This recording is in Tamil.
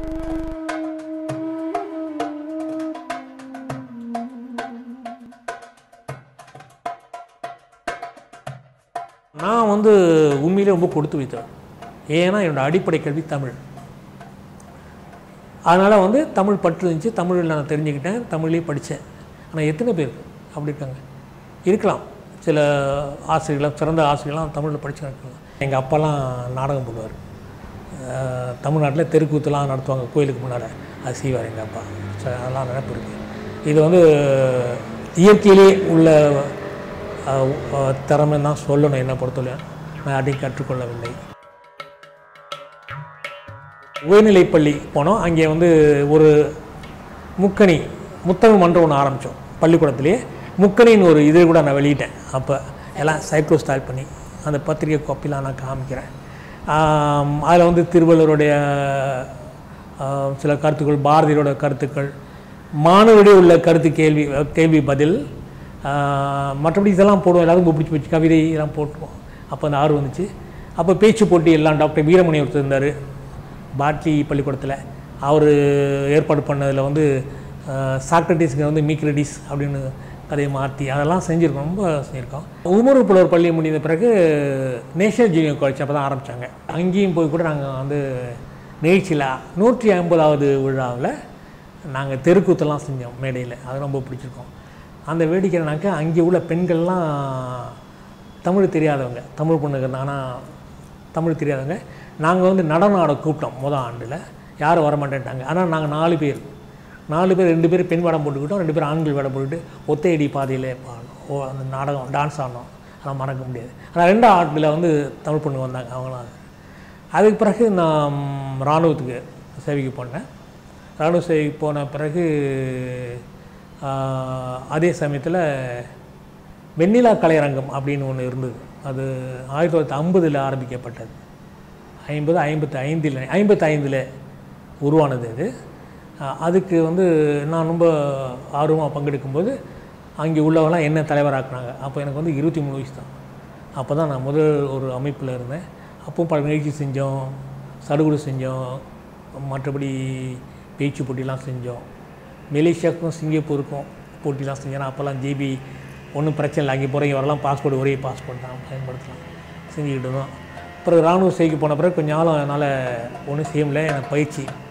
நான் வந்து உண்மையிலே ரொம்ப கொடுத்து வைத்தேன் ஏன்னா என்னோட அடிப்படை கல்வி தமிழ் அதனால் வந்து தமிழ் பற்று இருந்துச்சு தமிழில் நான் தெரிஞ்சுக்கிட்டேன் தமிழ்லேயே படித்தேன் ஆனால் எத்தனை பேர் அப்படி இருக்காங்க இருக்கலாம் சில ஆசிரியர்கள் சிறந்த ஆசிரியர்கள்லாம் தமிழில் படிச்சு இருக்கலாம் எங்கள் அப்பாலாம் நாடகம் போடுவார் தமிழ்நாட்டில் தெருக்கூத்துலாம் நடத்துவாங்க கோயிலுக்கு முன்னால் அது செய்வார் எங்கள் அப்பா சரி, அதெல்லாம் நினைப்பு இருக்குது இது வந்து இயற்கையிலே உள்ள அஹ், அஹ், திறமை தான் சொல்லணும் என்னை பொறுத்தவரை நான் யாரையும் கற்றுக்கொள்ளவில்லை உயர்நிலைப்பள்ளி போனோம் அங்கே வந்து ஒரு முக்கணி முத்தமிழ் மன்றம் ஒன்று ஆரம்பித்தோம் பள்ளிக்கூடத்துலேயே முக்கணின்னு ஒரு இது கூட நான் வெளியிட்டேன் அப்போ எல்லாம் சைக்ளோ ஸ்டால் பண்ணி அந்த பத்திரிகை காப்பிலாம் நான் காமிக்கிறேன் அதில் வந்து திருவள்ளுவருடைய ஆஹ், சில கருத்துக்கள் பாரதியோட கருத்துக்கள் மாணவருடைய உள்ள கருத்து கேள்வி கேள்வி பதில் ஆஹ், மற்றபடி இதெல்லாம் போடுவோம் எல்லாரும் பிடிச்சி பிடிச்சி கவிதை இதெல்லாம் போட்டுருவோம் அப்போ அந்த ஆர்வம் வந்துச்சு அப்போ பேச்சு போட்டி எல்லாம் டாக்டர் வீரமணி ஒருத்தர் இருந்தார் பாட்லி பள்ளிக்கூடத்தில் அவர் ஏற்பாடு பண்ணதில் வந்து சாக்ரட்டிஸ்க்கு வந்து மீக்ரடிஸ் அப்படின்னு கதையை மாற்றி அதெல்லாம் செஞ்சுருக்கோம் ரொம்ப செஞ்சுருக்கோம் உமரு புலவர் பள்ளி முடிந்த பிறகு நேஷனல் ஜூனியர் காலேஜ் அப்போ தான் ஆரம்பித்தாங்க அங்கேயும் போய் கூட நாங்கள் வந்து நிகழ்ச்சியில் நூற்றி ஐம்பதாவது விழாவில் நாங்கள் தெருக்கூத்தெல்லாம் செஞ்சோம் மேடையில் அது ரொம்ப பிடிச்சிருக்கோம் அந்த வேடிக்கைனாக்கா அங்கே உள்ள பெண்கள்லாம் தமிழ் தெரியாதவங்க தமிழ் பொண்ணுங்க ஆனால் தமிழ் தெரியாதவங்க நாங்கள் வந்து நடனம் ஆட கூப்பிட்டோம் முதல் ஆண்டில் யாரும் வர மாட்டேன்ட்டாங்க ஆனால் நாங்கள் நாலு பேர் நாலு பேர் ரெண்டு பேர் பெண் வேடம் போட்டுக்கிட்டோம் ரெண்டு பேர் ஆண்கள் வேடம் போட்டுக்கிட்டு ஒத்தையடி பாதையில் பாடணும் ஓ அந்த நாடகம் டான்ஸ் ஆடணும் அதெல்லாம் மறக்க முடியாது ஆனால் ரெண்டு ஆண்டில் வந்து தமிழ் பொண்ணு வந்தாங்க அவங்களாம் அதுக்கு பிறகு நான் இராணுவத்துக்கு சேவைக்கு போனேன் இராணுவ சேவைக்கு போன பிறகு ஆஹ், அதே சமயத்தில் வெண்ணிலா கலையரங்கம் அப்படின்னு ஒன்று இருந்தது அது ஆயிரத்தி தொள்ளாயிரத்தி ஐம்பதில் ஆரம்பிக்கப்பட்டது ஐம்பது ஐம்பத்தி ஐந்தில் ஐம்பத்தி ஐந்தில் உருவானது அது அஹ் அதுக்கு வந்து நான் ரொம்ப ஆர்வமாக பங்கெடுக்கும்போது அங்கே உள்ளவங்களாம் என்ன தலைவராக்குனாங்க அப்போ எனக்கு வந்து இருபத்தி மூணு வயசு தான் அப்போ தான் நான் முதல் ஒரு அமைப்பில் இருந்தேன் அப்பவும் பல நிகழ்ச்சி செஞ்சோம் சடுகுடு செஞ்சோம் மற்றபடி பேச்சு போட்டிலாம் செஞ்சோம் மலேசியாவுக்கும் சிங்கப்பூருக்கும் போட்டிலாம் செஞ்சேன் நான் அப்போல்லாம் ஜிபி ஒன்றும் பிரச்சனை இல்லை அங்கே போகிறீங்க வரலாம் பாஸ்போர்ட் ஒரே பாஸ்போர்ட் தான் பயன்படுத்தலாம் செஞ்சுக்கிட்டு இருந்தோம் அப்புறம் இராணுவ சேவைக்கு போன பிறகு கொஞ்சம் நாளும் என்னால் ஒன்றும் செய்ய முடியல எனக்கு பயிற்சி